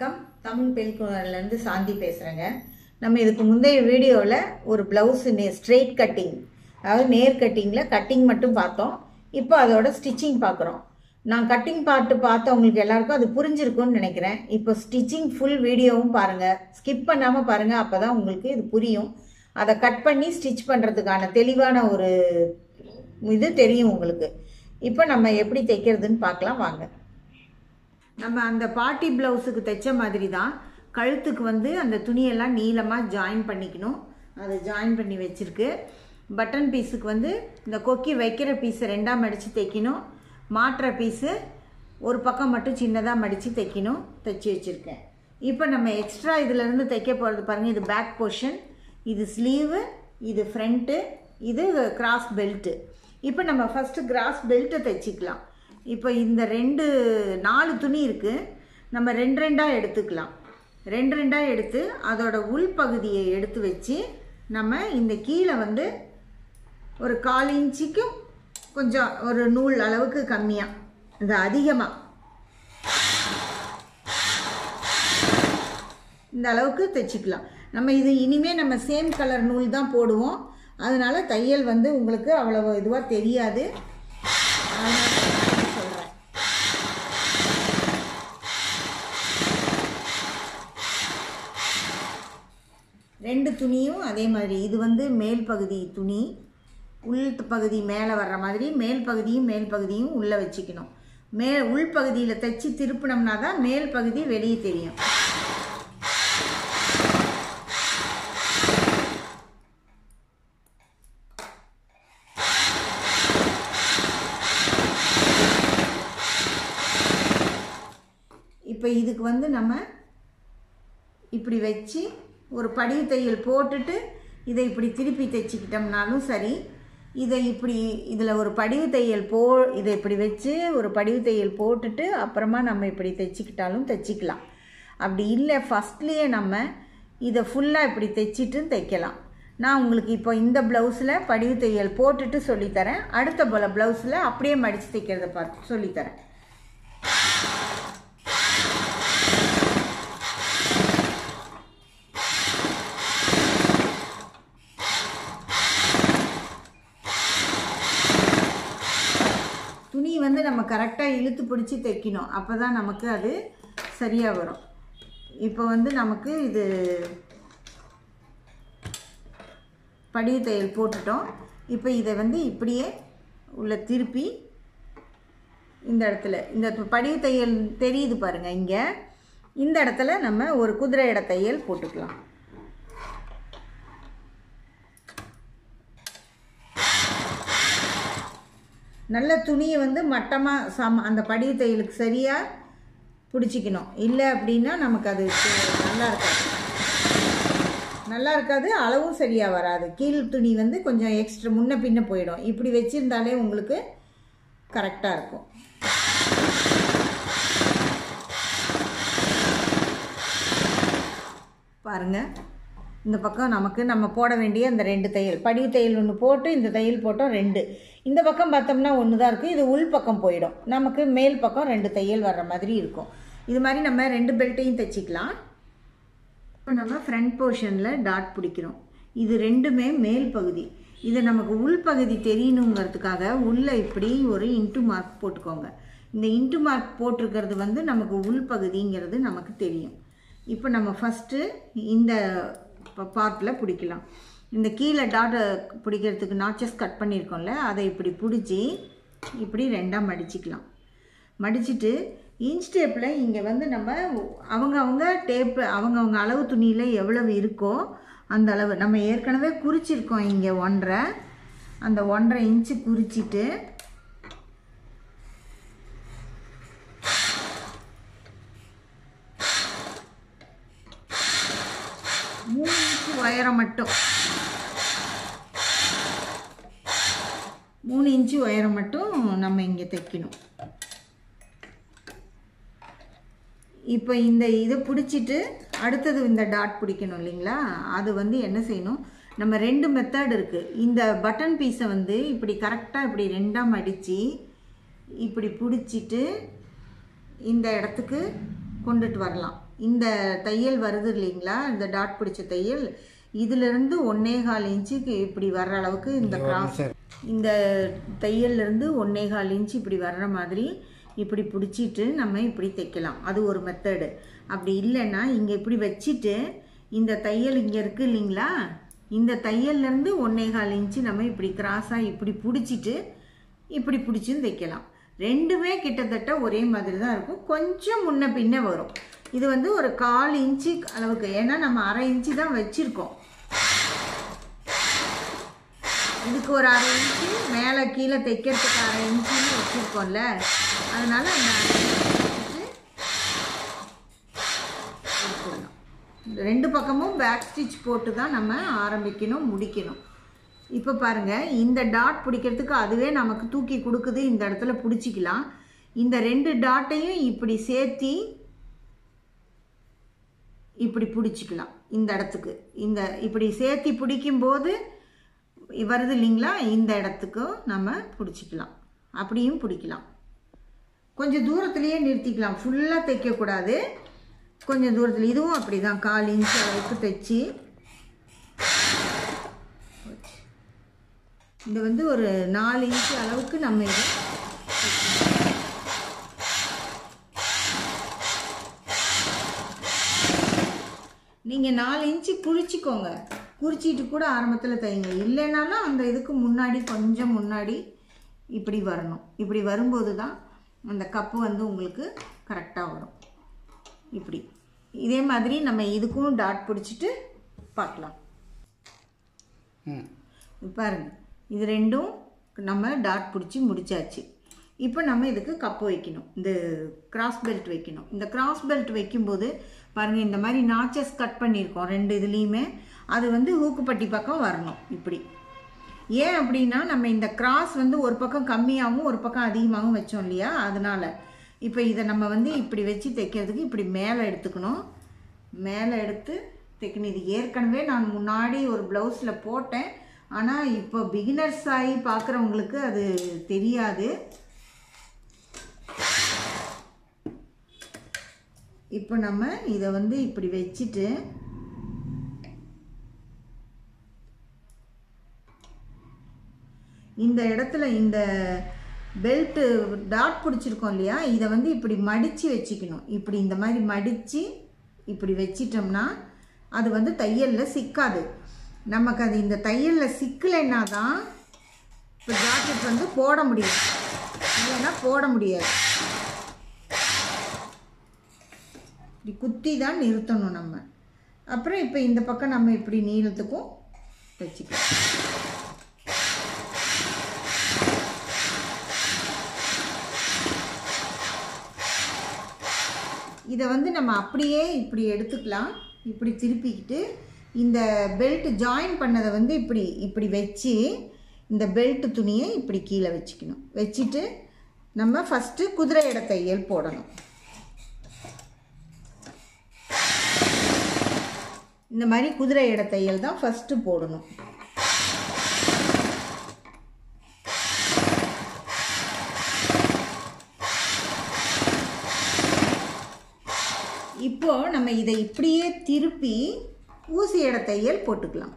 வணக்கம் தமிழ் பெண்குழலேருந்து சாந்தி பேசுகிறேங்க நம்ம இதுக்கு முந்தைய வீடியோவில் ஒரு ப்ளவுஸு நே ஸ்ட்ரெயிட் கட்டிங் அதாவது நேர் கட்டிங்கில் கட்டிங் மட்டும் பார்த்தோம் இப்போ அதோட ஸ்டிச்சிங் பார்க்குறோம் நான் கட்டிங் பார்ட்டு பார்த்தவங்களுக்கு எல்லாருக்கும் அது புரிஞ்சிருக்கும்னு நினைக்கிறேன் இப்போ ஸ்டிச்சிங் ஃபுல் வீடியோவும் பாருங்கள் ஸ்கிப் பண்ணாமல் பாருங்கள் அப்போ தான் உங்களுக்கு இது புரியும் அதை கட் பண்ணி ஸ்டிச் பண்ணுறதுக்கான தெளிவான ஒரு இது தெரியும் உங்களுக்கு இப்போ நம்ம எப்படி தைக்கிறதுன்னு பார்க்கலாம் வாங்க நம்ம அந்த பார்ட்டி ப்ளவுஸுக்கு தைச்ச மாதிரி தான் கழுத்துக்கு வந்து அந்த துணியெல்லாம் நீளமாக ஜாயின் பண்ணிக்கணும் அதை ஜாயின் பண்ணி வச்சுருக்கு பட்டன் பீஸுக்கு வந்து இந்த கொக்கி வைக்கிற பீஸை ரெண்டாக மடித்து தைக்கணும் மாட்டுற பீஸு ஒரு பக்கம் மட்டும் சின்னதாக மடித்து தைக்கணும் தைச்சி வச்சுருக்கேன் இப்போ நம்ம எக்ஸ்ட்ரா இதிலேருந்து தைக்க போகிறது பாருங்கள் இது பேக் போர்ஷன் இது ஸ்லீவு இது ஃப்ரண்ட்டு இது கிராஸ் பெல்ட்டு இப்போ நம்ம ஃபஸ்ட்டு கிராஸ் பெல்ட்டை தைச்சிக்கலாம் இப்போ இந்த ரெண்டு நாலு துணி இருக்குது நம்ம ரெண்டு ரெண்டாக எடுத்துக்கலாம் ரெண்டு ரெண்டாக எடுத்து அதோட உள் பகுதியை எடுத்து வச்சு நம்ம இந்த கீழே வந்து ஒரு கால் இன்ச்சுக்கும் கொஞ்சம் ஒரு நூல் அளவுக்கு கம்மியாக இது அதிகமாக இந்த அளவுக்கு தைச்சிக்கலாம் நம்ம இது இனிமேல் நம்ம சேம் கலர் நூல் தான் போடுவோம் அதனால தையல் வந்து உங்களுக்கு அவ்வளோ இதுவாக தெரியாது சொல்கிறேன் ரெண்டு துணியும் அதே மாதிரி இது வந்து மேல் பகுதி துணி உள் பகுதி மேலே வர்ற மாதிரி மேல் பகுதியும் மேல் பகுதியும் உள்ளே வச்சுக்கணும் மே உள் பகுதியில் தைச்சி திருப்பினோம்னா தான் மேல் பகுதி வெளியே தெரியும் இப்போ இதுக்கு வந்து நம்ம இப்படி வச்சு ஒரு படிவு தையல் போட்டுட்டு இதை இப்படி திருப்பி தைச்சிக்கிட்டோம்னாலும் சரி இதை இப்படி இதில் ஒரு படிவு தையல் போ இதை இப்படி வச்சு ஒரு படிவு தையல் போட்டுட்டு அப்புறமா நம்ம இப்படி தைச்சிக்கிட்டாலும் தைச்சிக்கலாம் அப்படி இல்லை ஃபஸ்ட்லேயே நம்ம இதை ஃபுல்லாக இப்படி தைச்சிட்டு தைக்கலாம் நான் உங்களுக்கு இப்போ இந்த ப்ளவுஸில் படிவு தையல் போட்டுட்டு சொல்லித்தரேன் அடுத்த போல் ப்ளவுஸில் அப்படியே மடித்து தைக்கிறத பார்த்து சொல்லித்தரேன் துணி வந்து நம்ம கரெக்டாக இழுத்து பிடிச்சி தைக்கணும் அப்போ தான் நமக்கு அது சரியாக வரும் இப்போ வந்து நமக்கு இது படிவு தையல் போட்டுட்டோம் இப்போ இதை வந்து இப்படியே உள்ள திருப்பி இந்த இடத்துல இந்த படிவு தையல் தெரியுது பாருங்கள் இங்கே இந்த இடத்துல நம்ம ஒரு குதிரை இட தையல் போட்டுக்கலாம் நல்ல துணியை வந்து மட்டமாக சம அந்த படிவு தையலுக்கு சரியாக பிடிச்சிக்கணும் இல்லை அப்படின்னா நமக்கு அது நல்லா இருக்காது நல்லா இருக்காது அளவும் சரியாக வராது கீழ் துணி வந்து கொஞ்சம் எக்ஸ்ட்ரா முன்ன பின்ன போயிடும் இப்படி வச்சுருந்தாலே உங்களுக்கு கரெக்டாக இருக்கும் பாருங்கள் இந்த பக்கம் நமக்கு நம்ம போட வேண்டிய அந்த ரெண்டு தையல் படிவு தையல் ஒன்று போட்டு இந்த தையல் போட்டோம் ரெண்டு இந்த பக்கம் பார்த்தோம்னா ஒன்று தான் இருக்குது இது உள் பக்கம் போயிடும் நமக்கு மேல் பக்கம் ரெண்டு தையல் வர்ற மாதிரி இருக்கும் இது மாதிரி நம்ம ரெண்டு பெல்ட்டையும் தைச்சிக்கலாம் இப்போ நம்ம ஃப்ரண்ட் போர்ஷனில் டாட் பிடிக்கிறோம் இது ரெண்டுமே மேல் பகுதி இது நமக்கு உள்பகுதி தெரியணுங்கிறதுக்காக உள்ளே இப்படி ஒரு இன்ட்டு மார்க் போட்டுக்கோங்க இந்த இன்ட்டு மார்க் போட்டிருக்கிறது வந்து நமக்கு உள்பகுதிங்கிறது நமக்கு தெரியும் இப்போ நம்ம ஃபஸ்ட்டு இந்த பார்ட்டில் பிடிக்கலாம் இந்த கீழே டாட்டை பிடிக்கிறதுக்கு நாச்சஸ் கட் பண்ணியிருக்கோம்ல அதை இப்படி பிடிச்சி இப்படி ரெண்டாக மடிச்சிக்கலாம் மடிச்சுட்டு இன்ச் டேப்பில் இங்கே வந்து நம்ம அவங்க அவங்க டேப்பு அவங்கவுங்க அளவு துணியில் எவ்வளவு இருக்கோ அந்த அளவு நம்ம ஏற்கனவே குறிச்சிருக்கோம் இங்கே ஒன்றரை அந்த ஒன்றரை இன்ச்சு குறிச்சிட்டு மூணு இன்ச்சு உயரம் மட்டும் மூணு இன்ச்சு உயரம் மட்டும் நம்ம இங்கே தைக்கணும் இப்போ இந்த இதை பிடிச்சிட்டு அடுத்தது இந்த டாட் பிடிக்கணும் இல்லைங்களா அது வந்து என்ன செய்யணும் நம்ம ரெண்டு மெத்தட் இருக்குது இந்த பட்டன் பீஸை வந்து இப்படி கரெக்டாக இப்படி ரெண்டாக மடித்து இப்படி பிடிச்சிட்டு இந்த இடத்துக்கு கொண்டுட்டு வரலாம் இந்த தையல் வருது இல்லைங்களா இந்த டாட் பிடிச்ச தையல் இதிலிருந்து ஒன்னே கால் இன்ச்சுக்கு இப்படி வர்ற அளவுக்கு இந்த கிராஸ் இந்த தையல்லேருந்து ஒன்னே கால் இன்ச்சு இப்படி வர்ற மாதிரி இப்படி பிடிச்சிட்டு நம்ம இப்படி தைக்கலாம் அது ஒரு மெத்தடு அப்படி இல்லைன்னா இங்கே இப்படி வச்சுட்டு இந்த தையல் இங்கே இருக்குது இல்லைங்களா இந்த தையல்லேருந்து ஒன்னே கால் இன்ச்சு நம்ம இப்படி கிராஸாக இப்படி பிடிச்சிட்டு இப்படி பிடிச்சும் தைக்கலாம் ரெண்டுமே கிட்டத்தட்ட ஒரே மாதிரி தான் இருக்கும் கொஞ்சம் முன்ன பின்ன வரும் இது வந்து ஒரு கால் இன்ச்சு அளவுக்கு ஏன்னா நம்ம அரை இன்ச்சு தான் வச்சுருக்கோம் இதுக்கு ஒரு அரை இன்ச்சு மேலே கீழே தைக்கிறதுக்கு அரை இன்ச்சுன்னு வச்சுருக்கோம்ல அதனால அந்த அரை இன்ச்சு வச்சுட்டு எடுத்துடலாம். இந்த ரெண்டு பக்கமும் பேக் ஸ்டிச் போட்டு தான் நம்ம ஆரம்பிக்கணும் முடிக்கணும் இப்போ பாருங்கள் இந்த டாட் பிடிக்கிறதுக்கு அதுவே நமக்கு தூக்கி கொடுக்குது இந்த இடத்துல பிடிச்சிக்கலாம் இந்த ரெண்டு டாட்டையும் இப்படி சேர்த்தி இப்படி பிடிச்சிக்கலாம் இந்த இடத்துக்கு இந்த இப்படி சேர்த்தி பிடிக்கும்போது வருது இல்லைங்களா இந்த இடத்துக்கும் நம்ம பிடிச்சிக்கலாம் அப்படியும் பிடிக்கலாம் கொஞ்சம் தூரத்துலேயே நிறுத்திக்கலாம் ஃபுல்லாக தைக்கக்கூடாது கொஞ்சம் தூரத்தில் இதுவும் அப்படி தான் கால் இன்ச் அளவுக்கு தைச்சி இது வந்து ஒரு நாலு இன்ச் அளவுக்கு நம்ம இதை நீங்கள் நாலு இன்ச்சு குறிச்சிக்கோங்க குறிச்சிட்டு கூட ஆரம்பத்தில் தைங்க இல்லைனாலும் அந்த இதுக்கு முன்னாடி கொஞ்சம் முன்னாடி இப்படி வரணும் இப்படி வரும்போது தான் அந்த கப்பு வந்து உங்களுக்கு கரெக்டாக வரும் இப்படி இதே மாதிரி நம்ம இதுக்கும் டாட் பிடிச்சிட்டு பார்க்கலாம் ம் பாருங்க இது ரெண்டும் நம்ம டாட் பிடிச்சி முடிச்சாச்சு இப்போ நம்ம இதுக்கு கப்பு வைக்கணும் இந்த கிராஸ் பெல்ட் வைக்கணும் இந்த கிராஸ் பெல்ட் வைக்கும்போது பாருங்கள் இந்த மாதிரி நாச்சஸ் கட் பண்ணியிருக்கோம் ரெண்டு இதுலேயுமே அது வந்து ஊக்குப்பட்டி பக்கம் வரணும் இப்படி ஏன் அப்படின்னா நம்ம இந்த கிராஸ் வந்து ஒரு பக்கம் கம்மியாகவும் ஒரு பக்கம் அதிகமாகவும் வச்சோம் இல்லையா அதனால இப்போ இதை நம்ம வந்து இப்படி வச்சு தைக்கிறதுக்கு இப்படி மேலே எடுத்துக்கணும் மேலே எடுத்து தைக்கணும் இது ஏற்கனவே நான் முன்னாடி ஒரு ப்ளவுஸில் போட்டேன் ஆனால் இப்போ பிகினர்ஸ் ஆகி பார்க்குறவங்களுக்கு அது தெரியாது இப்போ நம்ம இதை வந்து இப்படி வச்சுட்டு இந்த இடத்துல இந்த பெல்ட்டு டாட் பிடிச்சிருக்கோம் இல்லையா இதை வந்து இப்படி மடித்து வச்சுக்கணும் இப்படி இந்த மாதிரி மடித்து இப்படி வச்சிட்டோம்னா அது வந்து தையலில் சிக்காது நமக்கு அது இந்த தையலில் சிக்கலைன்னா தான் இப்போ ஜாக்கெட் வந்து போட முடியும் இல்லைன்னா போட முடியாது இப்படி குத்தி தான் நிறுத்தணும் நம்ம அப்புறம் இப்போ இந்த பக்கம் நம்ம இப்படி நீளத்துக்கும் தைச்சிக்கலாம் இதை வந்து நம்ம அப்படியே இப்படி எடுத்துக்கலாம் இப்படி திருப்பிக்கிட்டு இந்த பெல்ட் ஜாயின் பண்ணதை வந்து இப்படி இப்படி வச்சு இந்த பெல்ட் துணியை இப்படி கீழே வச்சுக்கணும் வச்சுட்டு நம்ம ஃபஸ்ட்டு குதிரை இட தையல் போடணும் இந்த மாதிரி குதிரை இட தையல் தான் ஃபஸ்ட்டு போடணும் இப்போ நம்ம இதை இப்படியே திருப்பி ஊசி இட தையல் போட்டுக்கலாம்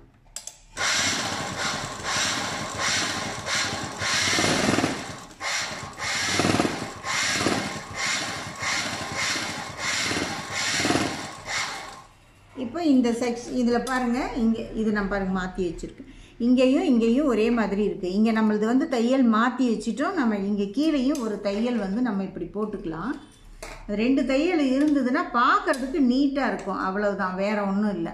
இப்போ இந்த செக்ஸ் இதில் பாருங்கள் இங்கே இது நான் பாருங்க மாற்றி வச்சுருக்கேன் இங்கேயும் இங்கேயும் ஒரே மாதிரி இருக்குது இங்கே நம்மளது வந்து தையல் மாற்றி வச்சுட்டோம் நம்ம இங்கே கீழேயும் ஒரு தையல் வந்து நம்ம இப்படி போட்டுக்கலாம் ரெண்டு தையல் இருந்ததுன்னா பார்க்கறதுக்கு நீட்டாக இருக்கும் அவ்வளவுதான் வேற ஒன்றும் இல்லை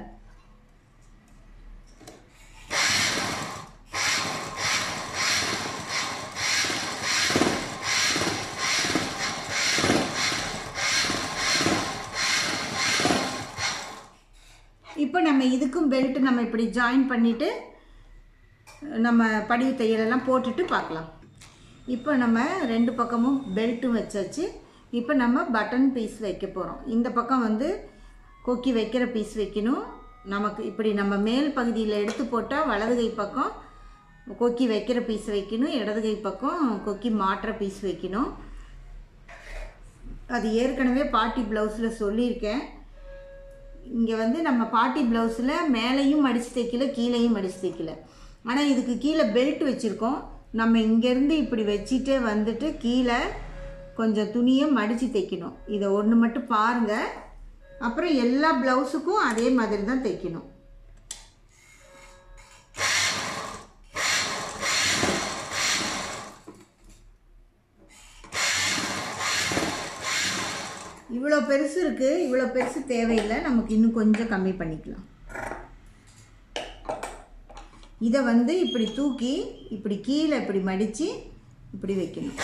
இப்போ நம்ம இதுக்கும் பெல்ட் நம்ம இப்படி ஜாயின் பண்ணிவிட்டு நம்ம படிவு தையலெல்லாம் போட்டுட்டு பார்க்கலாம் இப்போ நம்ம ரெண்டு பக்கமும் பெல்ட்டும் வச்சாச்சு இப்போ நம்ம பட்டன் பீஸ் வைக்க போகிறோம் இந்த பக்கம் வந்து கொக்கி வைக்கிற பீஸ் வைக்கணும் நமக்கு இப்படி நம்ம மேல் பகுதியில் எடுத்து போட்டால் வலது கை பக்கம் கொக்கி வைக்கிற பீஸ் வைக்கணும் இடது கை பக்கம் கொக்கி மாட்டுற பீஸ் வைக்கணும் அது ஏற்கனவே பாட்டி ப்ளவுஸில் சொல்லியிருக்கேன் இங்கே வந்து நம்ம பாட்டி ப்ளவுஸில் மேலேயும் மடித்து தைக்கல கீழேயும் மடித்து தைக்கல ஆனால் இதுக்கு கீழே பெல்ட் வச்சுருக்கோம் நம்ம இங்கேருந்து இப்படி வச்சுட்டே வந்துட்டு கீழே கொஞ்சம் துணியை மடித்து தைக்கணும் இதை ஒன்று மட்டும் பாருங்கள் அப்புறம் எல்லா ப்ளவுஸுக்கும் அதே மாதிரி தான் தைக்கணும் இவ்வளோ பெருசு இருக்குது இவ்வளோ பெருசு தேவையில்லை நமக்கு இன்னும் கொஞ்சம் கம்மி பண்ணிக்கலாம் இதை வந்து இப்படி தூக்கி இப்படி கீழே இப்படி மடித்து இப்படி வைக்கணும்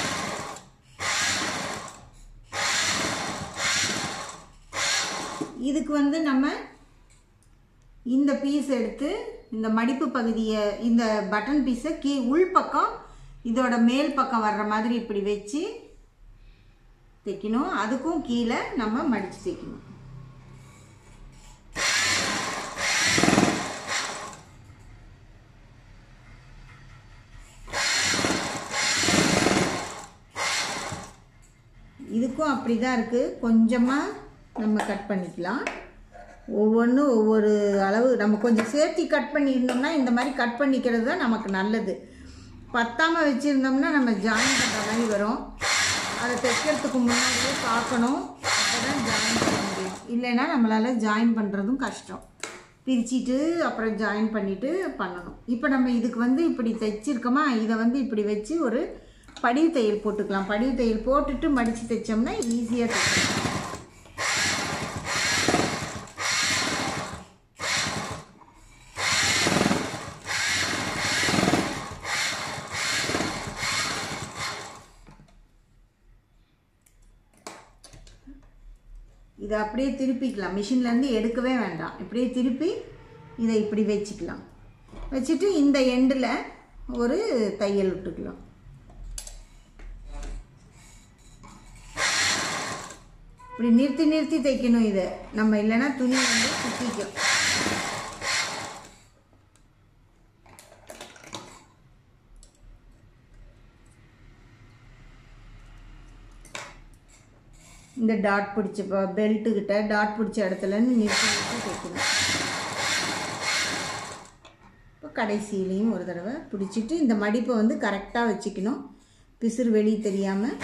இதுக்கு வந்து நம்ம இந்த பீஸ் எடுத்து இந்த மடிப்பு பகுதியை இந்த பட்டன் பீஸை கீ உள்பக்கம் இதோட மேல் பக்கம் வர்ற மாதிரி இப்படி வச்சு தைக்கணும் அதுக்கும் கீழே நம்ம மடித்து தைக்கணும் இதுக்கும் அப்படி தான் இருக்குது கொஞ்சமாக நம்ம கட் பண்ணிக்கலாம் ஒவ்வொன்றும் ஒவ்வொரு அளவு நம்ம கொஞ்சம் சேர்த்தி கட் பண்ணியிருந்தோம்னா இந்த மாதிரி கட் பண்ணிக்கிறது தான் நமக்கு நல்லது பத்தாமல் வச்சுருந்தோம்னா நம்ம ஜாயின் பண்ணுற மாதிரி வரும் அதை தைக்கிறதுக்கு முன்னாடியே பார்க்கணும் அப்போ தான் ஜாயின் பண்ண முடியும் இல்லைன்னா நம்மளால் ஜாயின் பண்ணுறதும் கஷ்டம் பிரிச்சுட்டு அப்புறம் ஜாயின் பண்ணிவிட்டு பண்ணணும் இப்போ நம்ம இதுக்கு வந்து இப்படி தைச்சிருக்கோமா இதை வந்து இப்படி வச்சு ஒரு படிவு தையல் போட்டுக்கலாம் படிவு தையல் போட்டுட்டு மடித்து தைச்சோம்னா ஈஸியாக தைக்கலாம் இதை அப்படியே திருப்பிக்கலாம் மிஷின்லேருந்து எடுக்கவே வேண்டாம் இப்படியே திருப்பி இதை இப்படி வச்சுக்கலாம் வச்சுட்டு இந்த எண்டில் ஒரு தையல் விட்டுக்கலாம் இப்படி நிறுத்தி நிறுத்தி தைக்கணும் இதை நம்ம இல்லைன்னா துணி வந்து சுற்றிக்கும் இந்த டாட் பிடிச்ச பெல்ட்டுக்கிட்ட டாட் பிடிச்ச இடத்துல நிறுத்தி நிறுத்தி தைக்கணும் இப்போ கடைசியிலையும் ஒரு தடவை பிடிச்சிட்டு இந்த மடிப்பை வந்து கரெக்டாக வச்சுக்கணும் பிசுறு வெளியே தெரியாமல்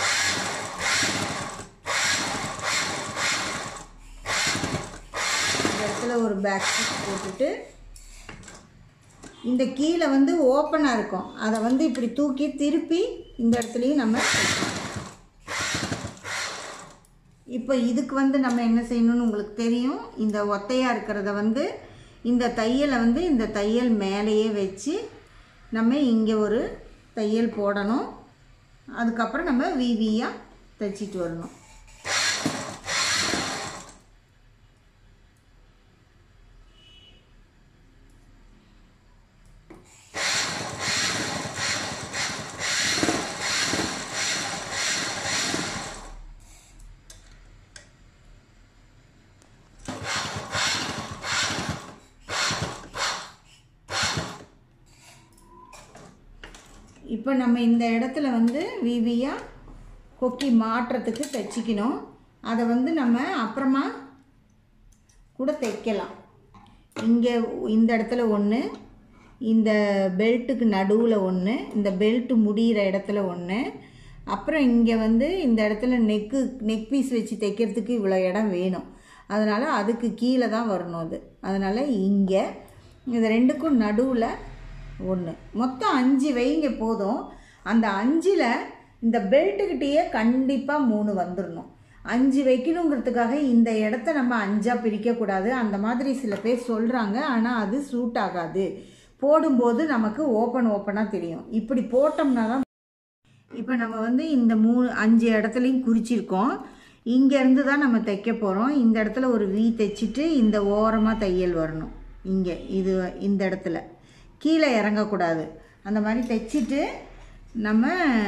இந்த இடத்துல ஒரு பேக் ஸ்டிச் போட்டுட்டு இந்த கீழே வந்து ஓப்பனாக இருக்கும் அதை வந்து இப்படி தூக்கி திருப்பி இந்த இடத்துலையும் நம்ம தைக்கணும். இப்போ இதுக்கு வந்து நம்ம என்ன செய்யணும்னு உங்களுக்கு தெரியும் இந்த ஒத்தையாக இருக்கிறத வந்து இந்த தையலை வந்து இந்த தையல் மேலேயே வச்சு நம்ம இங்கே ஒரு தையல் போடணும் அதுக்கப்புறம் நம்ம விவியாக தைச்சிட்டு வரணும் இப்போ நம்ம இந்த இடத்துல வந்து விவியாக கொக்கி மாட்டுறதுக்கு தைச்சிக்கணும் அதை வந்து நம்ம அப்புறமா கூட தைக்கலாம் இங்கே இந்த இடத்துல ஒன்று இந்த பெல்ட்டுக்கு நடுவில் ஒன்று இந்த பெல்ட்டு முடிகிற இடத்துல ஒன்று அப்புறம் இங்கே வந்து இந்த இடத்துல நெக்கு நெக் பீஸ் வச்சு தைக்கிறதுக்கு இவ்வளோ இடம் வேணும் அதனால் அதுக்கு கீழே தான் வரணும் அது அதனால் இங்கே இது ரெண்டுக்கும் நடுவில் ஒன்று மொத்தம் அஞ்சு வைங்க போதும் அந்த அஞ்சில் இந்த பெல்ட்டுக்கிட்டேயே கண்டிப்பாக மூணு வந்துடணும் அஞ்சு வைக்கணுங்கிறதுக்காக இந்த இடத்த நம்ம அஞ்சாக பிரிக்கக்கூடாது அந்த மாதிரி சில பேர் சொல்கிறாங்க ஆனால் அது சூட் ஆகாது போடும்போது நமக்கு ஓப்பன் ஓப்பனாக தெரியும் இப்படி போட்டோம்னா தான் இப்போ நம்ம வந்து இந்த மூணு அஞ்சு இடத்துலையும் குறிச்சிருக்கோம் இங்கேருந்து தான் நம்ம தைக்க போகிறோம் இந்த இடத்துல ஒரு வி தைச்சிட்டு இந்த ஓரமாக தையல் வரணும் இங்கே இது இந்த இடத்துல கீழே இறங்கக்கூடாது அந்த மாதிரி தைச்சிட்டு நம்ம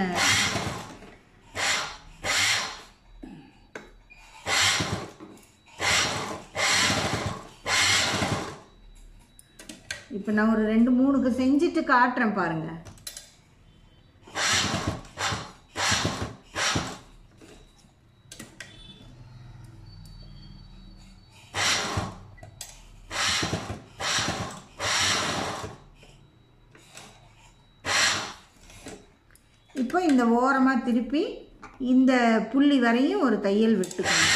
இப்போ நான் ஒரு ரெண்டு மூணுக்கு செஞ்சுட்டு காட்டுறேன் பாருங்கள் இப்போ இந்த ஓரமாக திருப்பி இந்த புள்ளி வரையும் ஒரு தையல் விட்டுக்கணும்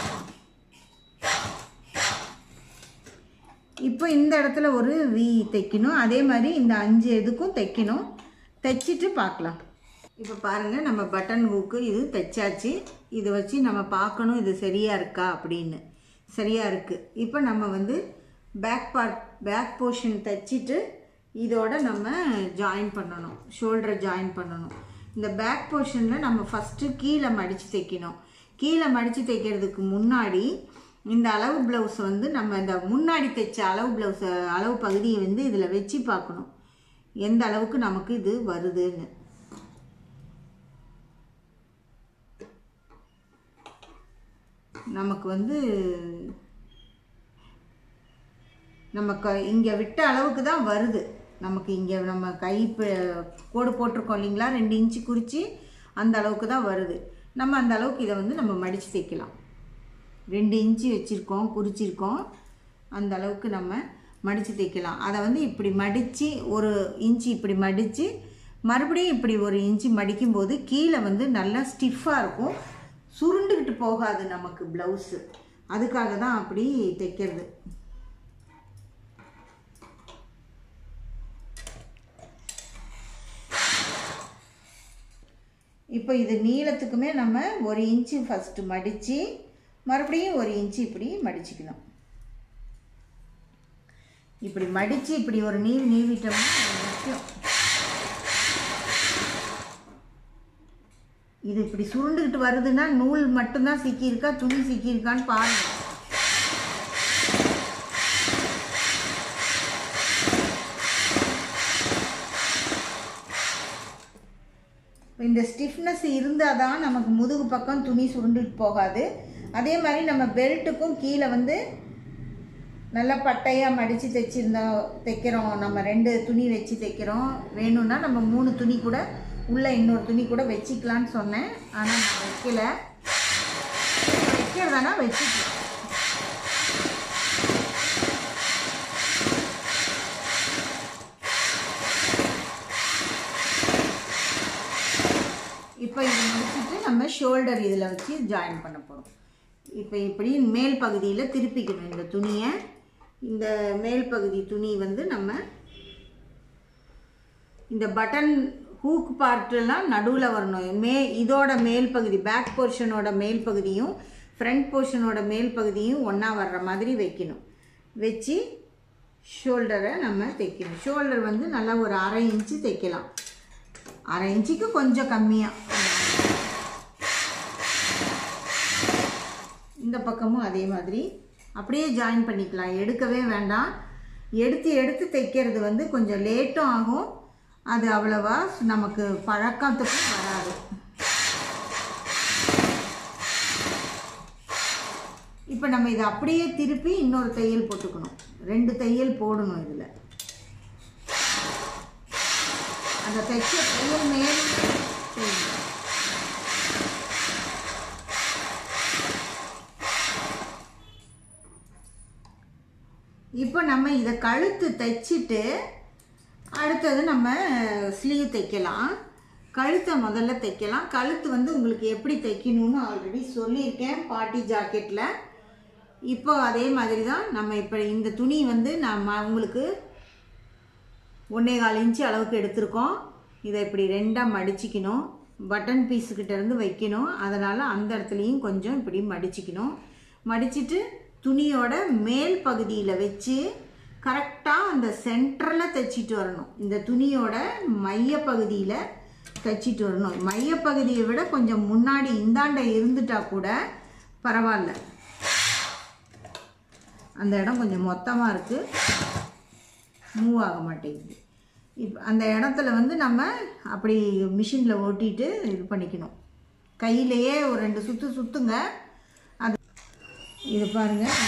இப்போ இந்த இடத்துல ஒரு வி தைக்கணும் அதே மாதிரி இந்த அஞ்சு இதுக்கும் தைக்கணும் தைச்சிட்டு பார்க்கலாம் இப்போ பாருங்கள் நம்ம பட்டன் ஹூக்கு இது தைச்சாச்சு இதை வச்சு நம்ம பார்க்கணும் இது சரியாக இருக்கா அப்படின்னு சரியாக இருக்குது இப்போ நம்ம வந்து பேக் பார்ட் பேக் போர்ஷன் தைச்சிட்டு இதோட நம்ம ஜாயின் பண்ணணும் ஷோல்டரை ஜாயின் பண்ணணும் இந்த பேக் போர்ஷனில் நம்ம ஃபஸ்ட்டு கீழே மடித்து தைக்கணும் கீழே மடித்து தைக்கிறதுக்கு முன்னாடி இந்த அளவு ப்ளவுஸ் வந்து நம்ம இந்த முன்னாடி தைச்ச அளவு ப்ளவுஸ் அளவு பகுதியை வந்து இதில் வச்சு பார்க்கணும் எந்த அளவுக்கு நமக்கு இது வருதுன்னு நமக்கு வந்து நம்ம க இங்கே விட்ட அளவுக்கு தான் வருது நமக்கு இங்கே நம்ம கை ப- கோடு போட்டிருக்கோம் இல்லைங்களா ரெண்டு இன்ச்சு குறித்து அந்த அளவுக்கு தான் வருது நம்ம அந்த அளவுக்கு இதை வந்து நம்ம மடித்து தைக்கலாம் ரெண்டு இன்ச்சு வச்சுருக்கோம் குறிச்சிருக்கோம் அந்த அளவுக்கு நம்ம மடித்து தைக்கலாம் அதை வந்து இப்படி மடித்து ஒரு இன்ச்சு இப்படி மடித்து மறுபடியும் இப்படி ஒரு இன்ச்சு மடிக்கும்போது கீழே வந்து நல்லா ஸ்டிஃபாக இருக்கும் சுருண்டுக்கிட்டு போகாது நமக்கு ப்ளவுஸு அதுக்காக தான் அப்படி தைக்கிறது இப்போ இது நீளத்துக்குமே நம்ம ஒரு இன்ச்சு ஃபஸ்ட்டு மடித்து மறுபடியும் ஒரு இன்ச்சு இப்படி மடிச்சுக்கணும் இப்படி மடித்து இப்படி ஒரு நீவி நீவிட்டோம்னா அது முக்கியம் இது இப்படி சுருண்டுக்கிட்டு வருதுன்னா நூல் மட்டும்தான் சிக்கியிருக்கா துணி சிக்கியிருக்கான்னு பாருங்கள் இந்த ஸ்டிஃப்னஸ் இருந்தால் தான் நமக்கு முதுகு பக்கம் துணி சுருண்டுட்டு போகாது அதே மாதிரி நம்ம பெல்ட்டுக்கும் கீழே வந்து நல்லா பட்டையாக மடித்து தைச்சிருந்தோம் தைக்கிறோம் நம்ம ரெண்டு துணி வச்சு தைக்கிறோம் வேணும்னா நம்ம மூணு துணி கூட உள்ளே இன்னொரு துணி கூட வச்சுக்கலான்னு சொன்னேன் ஆனால் நான் வைக்கல வைக்கிறதானா வச்சுக்கலாம் இப்போ இது முடிச்சுட்டு நம்ம ஷோல்டர் இதில் வச்சு ஜாயின் பண்ண போகிறோம் இப்போ இப்படி மேல் பகுதியில் திருப்பிக்கணும் இந்த துணியை இந்த மேல் பகுதி துணி வந்து நம்ம இந்த பட்டன் ஹூக் பார்ட்டெல்லாம் நடுவில் வரணும் மே இதோட மேல் பகுதி பேக் போர்ஷனோட மேல் பகுதியும் ஃப்ரண்ட் போர்ஷனோட மேல் பகுதியும் ஒன்றா வர்ற மாதிரி வைக்கணும் வச்சு ஷோல்டரை நம்ம தைக்கணும் ஷோல்டர் வந்து நல்லா ஒரு அரை இன்ச்சு தைக்கலாம் அரை இன்ச்சுக்கு கொஞ்சம் கம்மியாக இந்த பக்கமும் அதே மாதிரி அப்படியே ஜாயின் பண்ணிக்கலாம் எடுக்கவே வேண்டாம் எடுத்து எடுத்து தைக்கிறது வந்து கொஞ்சம் லேட்டும் ஆகும் அது அவ்வளவா நமக்கு பழக்கத்துக்கும் வராது இப்போ நம்ம இதை அப்படியே திருப்பி இன்னொரு தையல் போட்டுக்கணும் ரெண்டு தையல் போடணும் இதில் அந்த தைச்ச தையல் மேல் செய்யணும் இப்போ நம்ம இதை கழுத்து தைச்சிட்டு அடுத்தது நம்ம ஸ்லீவ் தைக்கலாம் கழுத்தை முதல்ல தைக்கலாம் கழுத்து வந்து உங்களுக்கு எப்படி தைக்கணும்னு ஆல்ரெடி சொல்லியிருக்கேன் பாட்டி ஜாக்கெட்டில் இப்போ அதே மாதிரி தான் நம்ம இப்போ இந்த துணி வந்து நம்ம உங்களுக்கு ஒன்றே கால் இன்ச்சு அளவுக்கு எடுத்திருக்கோம் இதை இப்படி ரெண்டாக மடிச்சிக்கணும் பட்டன் பீஸுக்கிட்ட இருந்து வைக்கணும் அதனால் அந்த இடத்துலையும் கொஞ்சம் இப்படி மடிச்சிக்கணும் மடிச்சிட்டு துணியோட மேல் பகுதியில் வச்சு கரெக்டாக அந்த சென்டரில் தைச்சிட்டு வரணும் இந்த துணியோட மைய பகுதியில் தைச்சிட்டு வரணும் மையப்பகுதியை விட கொஞ்சம் முன்னாடி இந்தாண்ட இருந்துட்டா கூட பரவாயில்ல அந்த இடம் கொஞ்சம் மொத்தமாக இருக்குது மூவ் ஆக மாட்டேங்குது இப்போ அந்த இடத்துல வந்து நம்ம அப்படி மிஷினில் ஓட்டிட்டு இது பண்ணிக்கணும் கையிலையே ஒரு ரெண்டு சுற்று சுற்றுங்க அது இது பாருங்கள்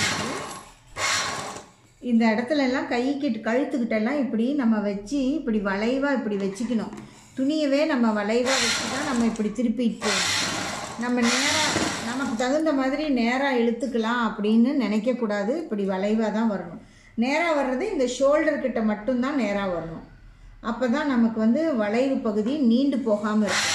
இந்த இடத்துல எல்லாம் கைக்கிட்டு கழுத்துக்கிட்ட எல்லாம் இப்படி நம்ம வச்சு இப்படி வளைவாக இப்படி வச்சுக்கணும் துணியவே நம்ம வளைவாக வச்சு தான் நம்ம இப்படி திருப்பிட்டு போகணும் நம்ம நேராக நமக்கு தகுந்த மாதிரி நேராக இழுத்துக்கலாம் அப்படின்னு நினைக்கக்கூடாது இப்படி வளைவாக தான் வரணும் நேராக வர்றது இந்த ஷோல்டர் கிட்ட மட்டும்தான் நேராக வரணும் அப்போ தான் நமக்கு வந்து வளைவு பகுதி நீண்டு போகாமல் இருக்கும்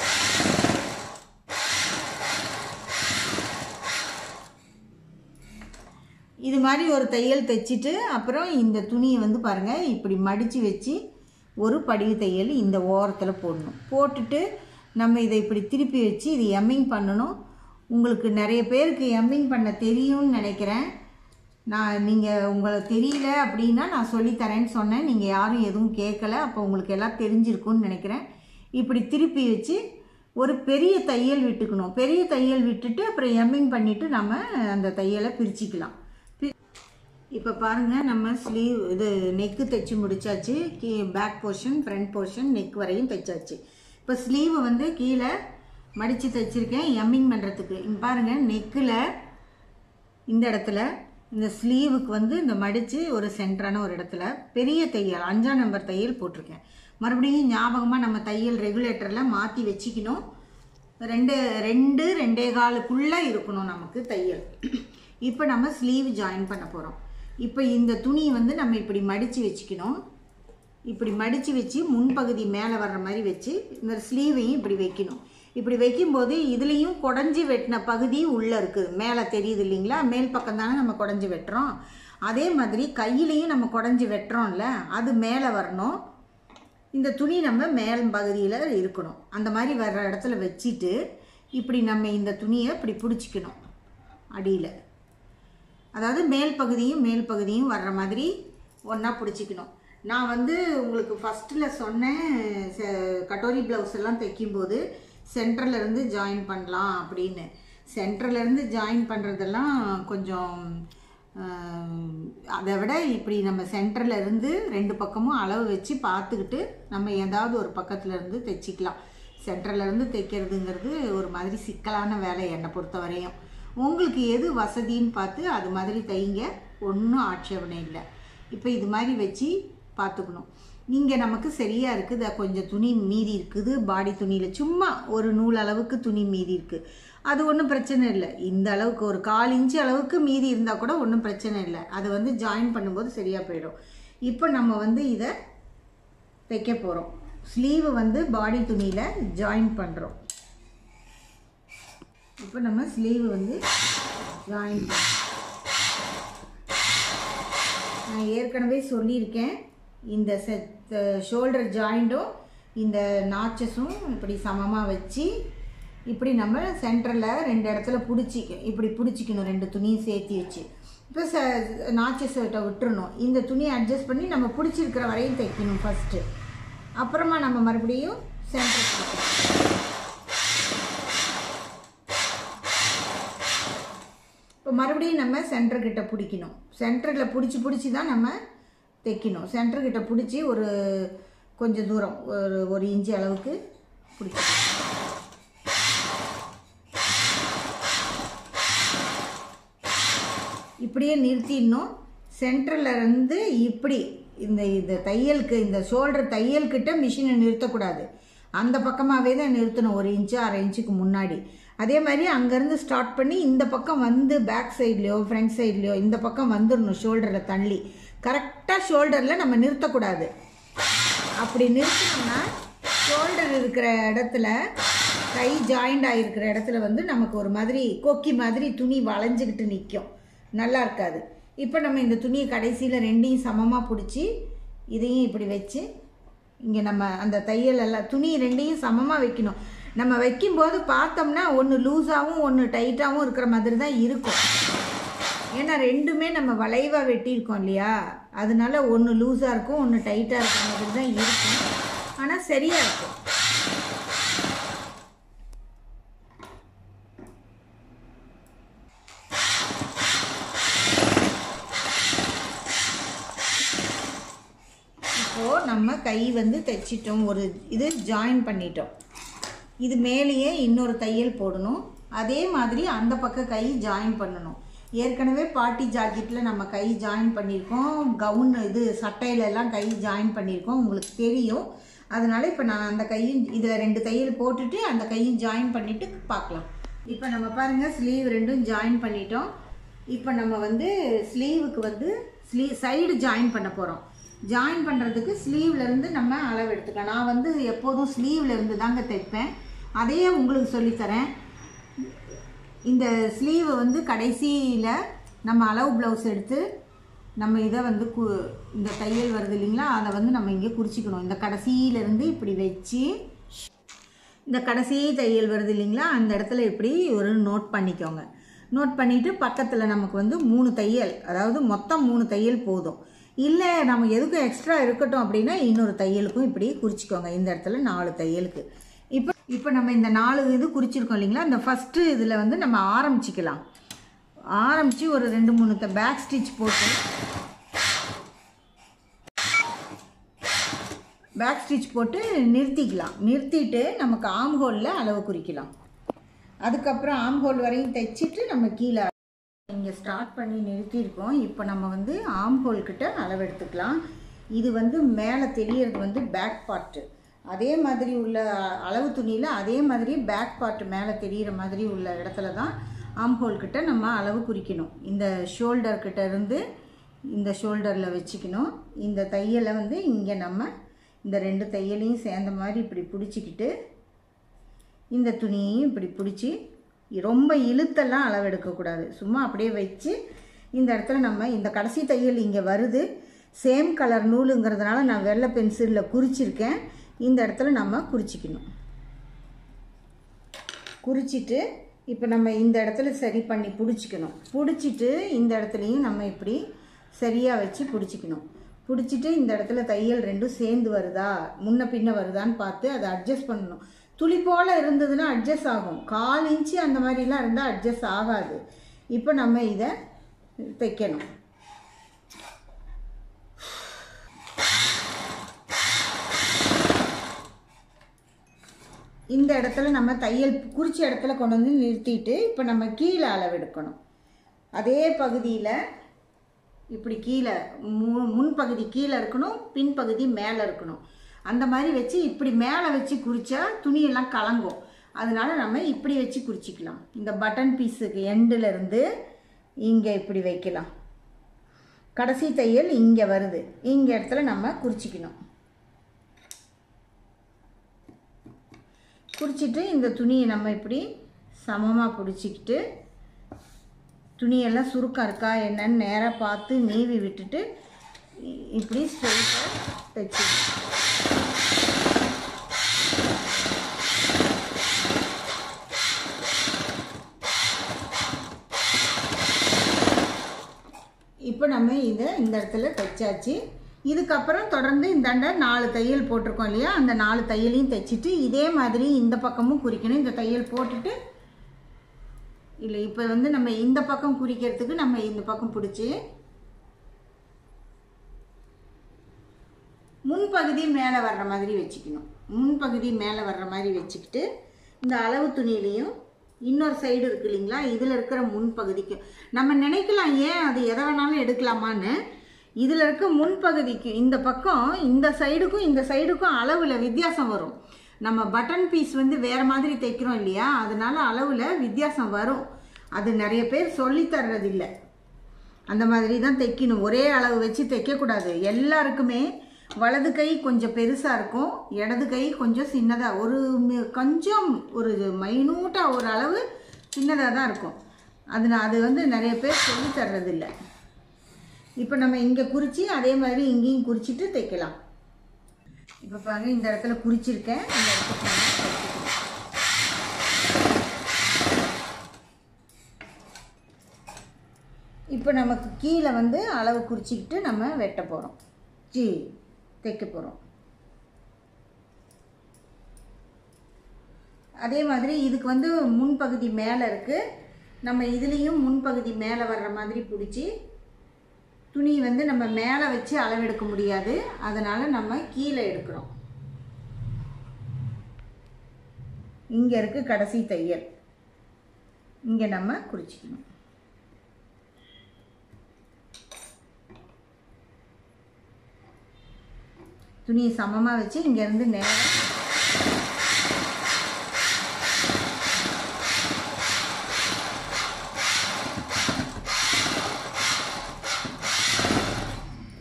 இது மாதிரி ஒரு தையல் தைச்சிட்டு அப்புறம் இந்த துணியை வந்து பாருங்கள் இப்படி மடித்து வச்சு ஒரு படிவு தையல் இந்த ஓரத்தில் போடணும் போட்டுட்டு நம்ம இதை இப்படி திருப்பி வச்சு இது எம்மிங் பண்ணணும் உங்களுக்கு நிறைய பேருக்கு எம்மிங் பண்ண தெரியும்னு நினைக்கிறேன் நான் நீங்கள் உங்களுக்கு தெரியல அப்படின்னா நான் சொல்லித்தரேன்னு சொன்னேன் நீங்கள் யாரும் எதுவும் கேட்கல அப்போ உங்களுக்கு எல்லாம் தெரிஞ்சிருக்கும்னு நினைக்கிறேன் இப்படி திருப்பி வச்சு ஒரு பெரிய தையல் விட்டுக்கணும் பெரிய தையல் விட்டுட்டு அப்புறம் எம்மிங் பண்ணிவிட்டு நம்ம அந்த தையலை பிரிச்சுக்கலாம் இப்போ பாருங்கள் நம்ம ஸ்லீவ் இது நெக்கு தைச்சி முடிச்சாச்சு கீ back portion front portion neck வரையும் தைச்சாச்சு இப்போ ஸ்லீவை வந்து கீழே மடித்து தைச்சிருக்கேன் எம்மிங் பண்ணுறதுக்கு இங்கே பாருங்கள் நெக்கில் இந்த இடத்துல இந்த ஸ்லீவுக்கு வந்து இந்த மடித்து ஒரு சென்டரான ஒரு இடத்துல பெரிய தையல் அஞ்சாம் நம்பர் தையல் போட்டிருக்கேன் மறுபடியும் ஞாபகமாக நம்ம தையல் ரெகுலேட்டரில் மாற்றி வச்சுக்கணும் ரெண்டு ரெண்டு ரெண்டே காலுக்குள்ளே இருக்கணும் நமக்கு தையல் இப்போ நம்ம ஸ்லீவ் ஜாயின் பண்ண போகிறோம் இப்போ இந்த துணியை வந்து நம்ம இப்படி மடித்து வச்சுக்கணும் இப்படி மடித்து வச்சு முன்பகுதி மேலே வர்ற மாதிரி வச்சு இந்த ஸ்லீவையும் இப்படி வைக்கணும் இப்படி வைக்கும்போது இதுலேயும் குடஞ்சி வெட்டின பகுதி உள்ளே இருக்குது மேலே தெரியுது இல்லைங்களா மேல் பக்கம் தானே நம்ம குடஞ்சி வெட்டுறோம் அதே மாதிரி கையிலையும் நம்ம குடஞ்சி வெட்டுறோம்ல அது மேலே வரணும் இந்த துணி நம்ம மேல் பகுதியில் இருக்கணும் அந்த மாதிரி வர்ற இடத்துல வச்சுட்டு இப்படி நம்ம இந்த துணியை இப்படி பிடிச்சிக்கணும் அடியில் அதாவது மேல் பகுதியும் மேல் பகுதியும் வர்ற மாதிரி ஒன்றா பிடிச்சிக்கணும் நான் வந்து உங்களுக்கு ஃபஸ்ட்டில் சொன்னேன் ச- கட்டோரி ப்ளவுஸ் எல்லாம் தைக்கும்போது சென்டர்ல இருந்து ஜாயின் பண்ணலாம் அப்படின்னு சென்டர்ல இருந்து ஜாயின் பண்ணுறதெல்லாம் கொஞ்சம் ஆஹ், அதை விட இப்படி நம்ம சென்டர்ல இருந்து ரெண்டு பக்கமும் அளவு வச்சு பார்த்துக்கிட்டு நம்ம ஏதாவது ஒரு பக்கத்துல இருந்து தைச்சிக்கலாம் சென்டர்ல இருந்து தைக்கிறதுங்கிறது ஒரு மாதிரி சிக்கலான வேலை என்னை பொறுத்த வரையும் உங்களுக்கு எது வசதின்னு பார்த்து அது மாதிரி தைங்க ஒன்றும் ஆட்சேபனை இல்லை இப்போ இது மாதிரி வச்சு பார்த்துக்கணும் இங்கே நமக்கு சரியாக இருக்குது கொஞ்சம் துணி மீதி இருக்குது பாடி துணியில் சும்மா ஒரு நூல் அளவுக்கு துணி மீதி இருக்குது அது ஒன்றும் பிரச்சனை இல்லை இந்த அளவுக்கு ஒரு கால் இன்ச்சு அளவுக்கு மீதி இருந்தால் கூட ஒன்றும் பிரச்சனை இல்லை அது வந்து ஜாயின் பண்ணும்போது சரியாக போயிடும் இப்போ நம்ம வந்து இதை தைக்க போகிறோம் ஸ்லீவை வந்து பாடி துணியில் ஜாயின் பண்ணுறோம் இப்போ நம்ம ஸ்லீவ் வந்து ஜாயின் பண்ணுறோம் நான் ஏற்கனவே சொல்லியிருக்கேன் இந்த செட் ஷோல்டர் ஜாயிண்ட்டும் இந்த நாச்சஸும் இப்படி சமமாக வச்சு இப்படி நம்ம சென்டரில் ரெண்டு இடத்துல பிடிச்சிக்க இப்படி பிடிச்சிக்கணும் ரெண்டு துணியும் சேர்த்து வச்சு இப்போ ச நாச்சஸை விட்டுறணும் இந்த துணியை அட்ஜஸ்ட் பண்ணி நம்ம பிடிச்சிருக்கிற வரையும் தைக்கணும் ஃபஸ்ட்டு அப்புறமா நம்ம மறுபடியும் சென்டர் பிடிக்கணும் இப்போ மறுபடியும் நம்ம சென்டர் கிட்ட பிடிக்கணும் சென்டரில் பிடிச்சி பிடிச்சி தான் நம்ம தைக்கணும் சென்டர் கிட்ட பிடிச்சி ஒரு கொஞ்சம் தூரம் ஒரு ஒரு இன்ச்சு அளவுக்கு பிடிக்கணும் இப்படியே நிறுத்திடணும் சென்டரில் இருந்து இப்படி இந்த இந்த தையலுக்கு இந்த ஷோல்டர் தையல்கிட்ட மிஷினை நிறுத்தக்கூடாது அந்த பக்கமாகவே தான் நிறுத்தணும் ஒரு இன்ச்சு அரை இன்ச்சுக்கு முன்னாடி அதே மாதிரி அங்கேருந்து ஸ்டார்ட் பண்ணி இந்த பக்கம் வந்து பேக் சைட்லேயோ ஃப்ரண்ட் சைட்லேயோ இந்த பக்கம் வந்துடணும் ஷோல்டரில் தள்ளி கரெக்டாக ஷோல்டரில் நம்ம நிறுத்தக்கூடாது அப்படி நிறுத்தினோம்னா ஷோல்டர் இருக்கிற இடத்துல கை ஜாயிண்ட் ஆகிருக்கிற இடத்துல வந்து நமக்கு ஒரு மாதிரி கொக்கி மாதிரி துணி வளைஞ்சிக்கிட்டு நிற்கும் நல்லா இருக்காது இப்போ நம்ம இந்த துணியை கடைசியில் ரெண்டையும் சமமாக பிடிச்சி இதையும் இப்படி வச்சு இங்கே நம்ம அந்த தையல் எல்லாம் துணி ரெண்டையும் சமமாக வைக்கணும் நம்ம வைக்கும்போது பார்த்தோம்னா ஒன்று லூஸாகவும் ஒன்று டைட்டாகவும் இருக்கிற மாதிரி தான் இருக்கும் ஏன்னா ரெண்டுமே நம்ம வளைவாக வெட்டியிருக்கோம் இல்லையா அதனால ஒன்று லூஸாக இருக்கும் ஒன்று டைட்டாக இருக்கிற மாதிரி தான் இருக்கும் ஆனால் சரியாக இருக்கும் இப்போது நம்ம கை வந்து தைச்சிட்டோம் ஒரு இது ஜாயின் பண்ணிட்டோம் இது மேலேயே இன்னொரு தையல் போடணும் அதே மாதிரி அந்த பக்கம் கை ஜாயின் பண்ணணும் ஏற்கனவே பாட்டி ஜாக்கெட்டில் நம்ம கை ஜாயின் பண்ணியிருக்கோம் கவுன் இது சட்டையில எல்லாம் கை ஜாயின் பண்ணியிருக்கோம் உங்களுக்கு தெரியும் அதனால இப்போ நான் அந்த கையும் இதில் ரெண்டு தையல் போட்டுட்டு அந்த கையும் ஜாயின் பண்ணிவிட்டு பார்க்கலாம் இப்போ நம்ம பாருங்கள் ஸ்லீவ் ரெண்டும் ஜாயின் பண்ணிட்டோம் இப்போ நம்ம வந்து ஸ்லீவுக்கு வந்து ஸ்லீவ் சைடு ஜாயின் பண்ண போகிறோம் ஜாயின் பண்ணுறதுக்கு ஸ்லீவ்லேருந்து நம்ம அளவு எடுத்துக்கலாம் நான் வந்து எப்போதும் ஸ்லீவ்ல இருந்து தாங்க தைப்பேன் அதையே உங்களுக்கு சொல்லித்தரேன் இந்த ஸ்லீவ் வந்து கடைசியில் நம்ம அளவு ப்ளவுஸ் எடுத்து நம்ம இதை வந்து கு இந்த தையல் வருது இல்லைங்களா அதை வந்து நம்ம இங்கே குறிச்சிக்கணும் இந்த கடைசியிலேருந்து இப்படி வச்சு இந்த கடைசி தையல் வருது இல்லைங்களா அந்த இடத்துல இப்படி ஒரு நோட் பண்ணிக்கோங்க நோட் பண்ணிவிட்டு பக்கத்தில் நமக்கு வந்து மூணு தையல் அதாவது மொத்தம் மூணு தையல் போதும் இல்லை நம்ம எதுக்கும் எக்ஸ்ட்ரா இருக்கட்டும் அப்படின்னா இன்னொரு தையலுக்கும் இப்படி குறிச்சிக்கோங்க இந்த இடத்துல நாலு தையலுக்கு இப்போ இப்போ நம்ம இந்த நாலு இது குறிச்சிருக்கோம் இல்லைங்களா இந்த ஃபஸ்ட்டு இதில் வந்து நம்ம ஆரம்பிச்சிக்கலாம் ஆரம்பித்து ஒரு ரெண்டு மூணு பேக் ஸ்டிச் போட்டு பேக் ஸ்டிச் போட்டு நிறுத்திக்கலாம் நிறுத்திட்டு நமக்கு ஆம் ஹோலில் அளவு குறிக்கலாம் அதுக்கப்புறம் ஆம் ஹோல் வரையும் தைச்சிட்டு நம்ம கீழே இங்கே ஸ்டார்ட் பண்ணி நிறுத்தியிருக்கோம் இப்போ நம்ம வந்து ஆம் ஹோல் கிட்ட அளவு எடுத்துக்கலாம் இது வந்து மேலே தெரியறது வந்து பேக் பார்ட்டு அதே மாதிரி உள்ள அளவு துணியில் அதே மாதிரி பேக் பார்ட் மேலே தெரியிற மாதிரி உள்ள இடத்துல தான் ஆம் ஹோல் கிட்ட நம்ம அளவு குறிக்கணும் இந்த ஷோல்டர் கிட்ட இருந்து இந்த ஷோல்டரில் வச்சுக்கணும் இந்த தையலை வந்து இங்கே நம்ம இந்த ரெண்டு தையலையும் சேர்ந்த மாதிரி இப்படி பிடிச்சிக்கிட்டு இந்த துணியையும் இப்படி பிடிச்சி ரொம்ப இழுத்தெல்லாம் அளவெடுக்கக்கூடாது சும்மா அப்படியே வச்சு இந்த இடத்துல நம்ம இந்த கடைசி தையல் இங்கே வருது சேம் கலர் நூலுங்கிறதுனால நான் வெள்ளை பென்சிலில் குறிச்சிருக்கேன் இந்த இடத்துல நம்ம குறிச்சிக்கணும் குறிச்சிட்டு இப்போ நம்ம இந்த இடத்துல சரி பண்ணி பிடிச்சிக்கணும் பிடிச்சிட்டு இந்த இடத்துலையும் நம்ம இப்படி சரியாக வச்சு பிடிச்சிக்கணும் பிடிச்சிட்டு இந்த இடத்துல தையல் ரெண்டும் சேர்ந்து வருதா முன்ன பின்ன வருதான்னு பார்த்து அதை அட்ஜஸ்ட் பண்ணணும் துளி போல் இருந்ததுன்னா அட்ஜஸ்ட் ஆகும் கால் இன்ச்சு அந்த மாதிரிலாம் இருந்தால் அட்ஜஸ்ட் ஆகாது இப்போ நம்ம இதை தைக்கணும் இந்த இடத்துல நம்ம தையல் குறிச்ச இடத்துல கொண்டு வந்து நிறுத்திட்டு இப்போ நம்ம கீழே அளவெடுக்கணும் அதே பகுதியில் இப்படி கீழே மு முன்பகுதி கீழே இருக்கணும் பின்பகுதி மேலே இருக்கணும் அந்த மாதிரி வச்சு இப்படி மேலே வச்சு குறிச்சா துணியெல்லாம் கலங்கும் அதனால நம்ம இப்படி வச்சு குறிச்சிக்கலாம் இந்த பட்டன் பீஸுக்கு எண்டில் இருந்து இங்கே இப்படி வைக்கலாம் கடைசி தையல் இங்கே வருது இங்கே இடத்துல நம்ம குறிச்சிக்கணும் குறிச்சிட்டு இந்த துணியை நம்ம இப்படி சமமாக பிடிச்சிக்கிட்டு துணியெல்லாம் சுருக்கம் இருக்கா என்னன்னு நேராக பார்த்து நீவி விட்டுட்டு இ- இப்படி ஸ்ட்ரெயிட்டாக தைச்சிடணும் இப்போ நம்ம இதை இந்த இடத்துல தைச்சாச்சு இதுக்கப்புறம் தொடர்ந்து இந்தாண்ட நாலு தையல் போட்டிருக்கோம் இல்லையா அந்த நாலு தையலையும் தைச்சிட்டு இதே மாதிரி இந்த பக்கமும் குறிக்கணும் இந்த தையல் போட்டுட்டு இல்லை இப்போ வந்து நம்ம இந்த பக்கம் குறிக்கிறதுக்கு நம்ம இந்த பக்கம் பிடிச்சி முன்பகுதி மேலே வர்ற மாதிரி வச்சுக்கணும் முன்பகுதி மேலே வர்ற மாதிரி வச்சுக்கிட்டு இந்த அளவு துணியிலையும் இன்னொரு சைடு இருக்கு இல்லைங்களா இதில் இருக்கிற முன்பகுதிக்கு நம்ம நினைக்கலாம் ஏன் அது எதை வேணாலும் எடுக்கலாமான்னு இதில் இருக்க முன்பகுதிக்கு இந்த பக்கம் இந்த சைடுக்கும் இந்த சைடுக்கும் அளவில் வித்தியாசம் வரும் நம்ம பட்டன் பீஸ் வந்து வேறு மாதிரி தைக்கிறோம் இல்லையா அதனால அளவில் வித்தியாசம் வரும் அது நிறைய பேர் சொல்லித் தர்றதில்லை அந்த மாதிரி தான் தைக்கணும் ஒரே அளவு வச்சு தைக்கக்கூடாது எல்லாருக்குமே வலது கை கொஞ்சம் பெருசாக இருக்கும் இடது கை கொஞ்சம் சின்னதாக ஒரு மி- கொஞ்சம் ஒரு மைனூட்டாக ஒரு அளவு சின்னதாக தான் இருக்கும் அது நான் அது வந்து நிறைய பேர் சொல்லித் தர்றதில்லை இப்போ நம்ம இங்கே குறித்து அதே மாதிரி இங்கேயும் குறிச்சிட்டு தைக்கலாம் இப்போ பாருங்க இந்த இடத்துல குறிச்சிருக்கேன் இந்த இடத்துக்கு நம்ம தைச்சுக்கணும். இப்போ நமக்கு கீழே வந்து அளவு குறிச்சிக்கிட்டு நம்ம வெட்ட போகிறோம் ஜி தைக்க போகிறோம் அதே மாதிரி இதுக்கு வந்து முன்பகுதி மேலே இருக்குது நம்ம இதுலேயும் முன்பகுதி மேலே வர்ற மாதிரி பிடிச்சி துணி வந்து நம்ம மேலே வச்சு அளவெடுக்க முடியாது அதனால் நம்ம கீழே எடுக்கிறோம் இங்கே இருக்கு கடைசி தையல் இங்கே நம்ம குறிச்சிக்கணும் துணியை சமமாக வச்சு இங்கேருந்து நேரம்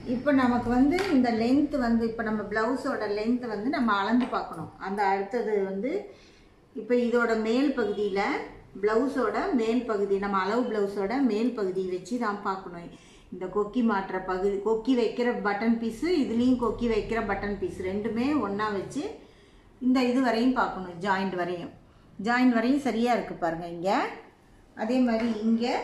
இப்போ நமக்கு வந்து இந்த லென்த் வந்து இப்போ நம்ம ப்ளவுஸோட லென்த் வந்து நம்ம அளந்து பார்க்கணும் அந்த அடுத்தது வந்து இப்போ இதோட மேல் பகுதியில் ப்ளவுஸோட மேல் பகுதி நம்ம அளவு ப்ளவுஸோட மேல் பகுதி வச்சு தான் பார்க்கணும் இந்த கொக்கி மாட்டுற பகுதி கொக்கி வைக்கிற பட்டன் பீஸு இதுலேயும் கொக்கி வைக்கிற பட்டன் பீஸ் ரெண்டுமே ஒன்றா வச்சு இந்த இது வரையும் பார்க்கணும் ஜாயிண்ட் வரையும் ஜாயிண்ட் வரையும் சரியாக இருக்குது பாருங்கள் இங்கே அதே மாதிரி இங்கே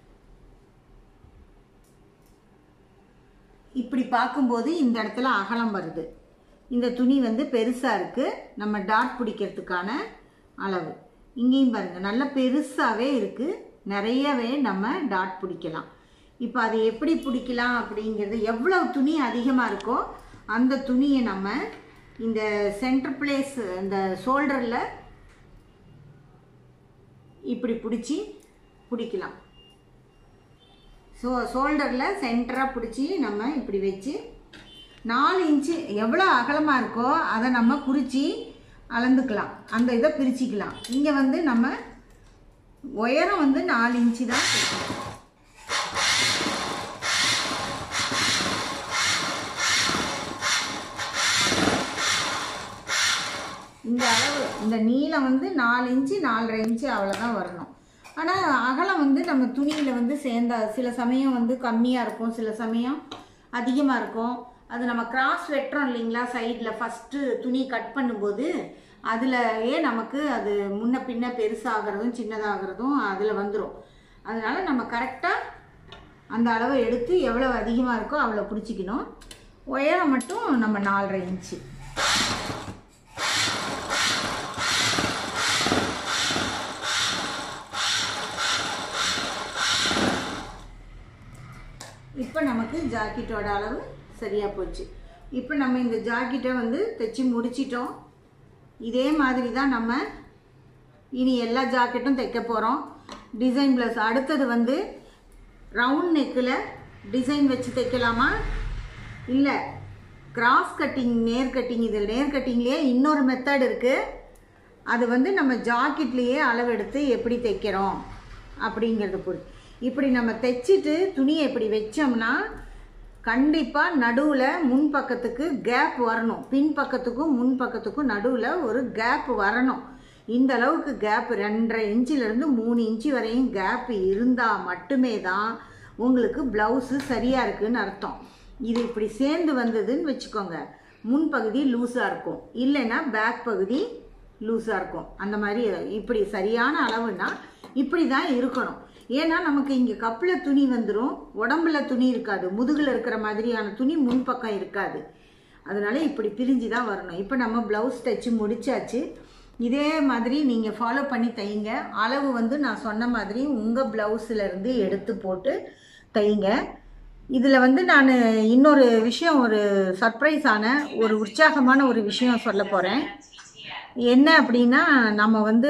இப்படி பார்க்கும்போது இந்த இடத்துல அகலம் வருது இந்த துணி வந்து பெருசாக இருக்குது நம்ம டாட் பிடிக்கிறதுக்கான அளவு இங்கேயும் பாருங்கள் நல்ல பெருசாகவே இருக்குது நிறையவே நம்ம டாட் பிடிக்கலாம் இப்போ அதை எப்படி பிடிக்கலாம் அப்படிங்கிறது எவ்வளோ துணி அதிகமாக இருக்கோ அந்த துணியை நம்ம இந்த சென்டர் பிளேஸ் இந்த ஷோல்டரில் இப்படி பிடிச்சி பிடிக்கலாம் ஸோ ஷோல்டரில் சென்டராக பிடிச்சி நம்ம இப்படி வச்சு நாலு இன்ச்சு எவ்வளோ அகலமாக இருக்கோ அதை நம்ம குறித்து அளந்துக்கலாம் அந்த இதை பிரிச்சுக்கலாம் இங்கே வந்து நம்ம உயரம் வந்து நாலு இன்ச்சு தான் கொடுக்கணும். இந்த அளவு இந்த நீளம் வந்து நாலு இன்ச்சு நாலரை இன்ச்சு அவ்வளோதான் வரணும் ஆனால் அகலம் வந்து நம்ம துணியில் வந்து சேர்ந்தா சில சமயம் வந்து கம்மியாக இருக்கும் சில சமயம் அதிகமாக இருக்கும் அது நம்ம கிராஸ் வெட்டுறோம் இல்லைங்களா சைடில் ஃபஸ்ட்டு துணி கட் பண்ணும்போது அதுலயே நமக்கு அது முன்ன பின்ன பெருசாகிறதும் சின்னதாகிறதும் அதில் வந்துடும் அதனால நம்ம கரெக்டாக அந்த அளவை எடுத்து எவ்வளோ அதிகமாக இருக்கோ அவ்வளோ பிடிச்சிக்கணும் உயரம் மட்டும் நம்ம நாலரை இன்ச்சு இப்போ நமக்கு ஜாக்கெட்டோட அளவு சரியாக போச்சு இப்போ நம்ம இந்த ஜாக்கெட்டை வந்து தைச்சி முடிச்சிட்டோம் இதே மாதிரி தான் நம்ம இனி எல்லா ஜாக்கெட்டும் தைக்க போகிறோம் டிசைன் ப்ளஸ் அடுத்தது வந்து ரவுண்ட் நெக்கில் டிசைன் வச்சு தைக்கலாமா இல்லை கிராஸ் கட்டிங் நேர் கட்டிங் இது நேர் கட்டிங்லேயே இன்னொரு மெத்தட் இருக்குது அது வந்து நம்ம ஜாக்கெட்லேயே அளவெடுத்து எப்படி தைக்கிறோம் அப்படிங்கிறது பொறுத்து இப்படி நம்ம தைச்சிட்டு துணியை இப்படி வச்சோம்னா கண்டிப்பாக நடுவில் முன் பக்கத்துக்கு கேப் வரணும் பின் பக்கத்துக்கும் முன் பக்கத்துக்கும் நடுவில் ஒரு கேப் வரணும் இந்த அளவுக்கு கேப் ரெண்டரை இன்ச்சிலேருந்து மூணு இன்ச்சு வரையும் கேப் இருந்தால் மட்டுமே தான் உங்களுக்கு ப்ளவுஸு சரியாக இருக்குன்னு அர்த்தம் இது இப்படி சேர்ந்து வந்ததுன்னு வச்சுக்கோங்க முன்பகுதி லூஸாக இருக்கும் இல்லைன்னா பேக் பகுதி லூஸாக இருக்கும் அந்த மாதிரி இப்படி சரியான அளவுன்னா இப்படி தான் இருக்கணும் ஏன்னா நமக்கு இங்கே கப்பில் துணி வந்துடும் உடம்புல துணி இருக்காது முதுகில் இருக்கிற மாதிரியான துணி முன்பக்கம் இருக்காது அதனால இப்படி பிரிஞ்சு தான் வரணும் இப்போ நம்ம ப்ளவுஸ் தைச்சு முடிச்சாச்சு இதே மாதிரி நீங்கள் ஃபாலோ பண்ணி தைங்க அளவு வந்து நான் சொன்ன மாதிரி உங்கள் ப்ளவுஸ்லேருந்து எடுத்து போட்டு தைங்க இதில் வந்து நான் இன்னொரு விஷயம் ஒரு சர்ப்ரைஸான ஒரு உற்சாகமான ஒரு விஷயம் சொல்ல போகிறேன் என்ன அப்படின்னா நம்ம வந்து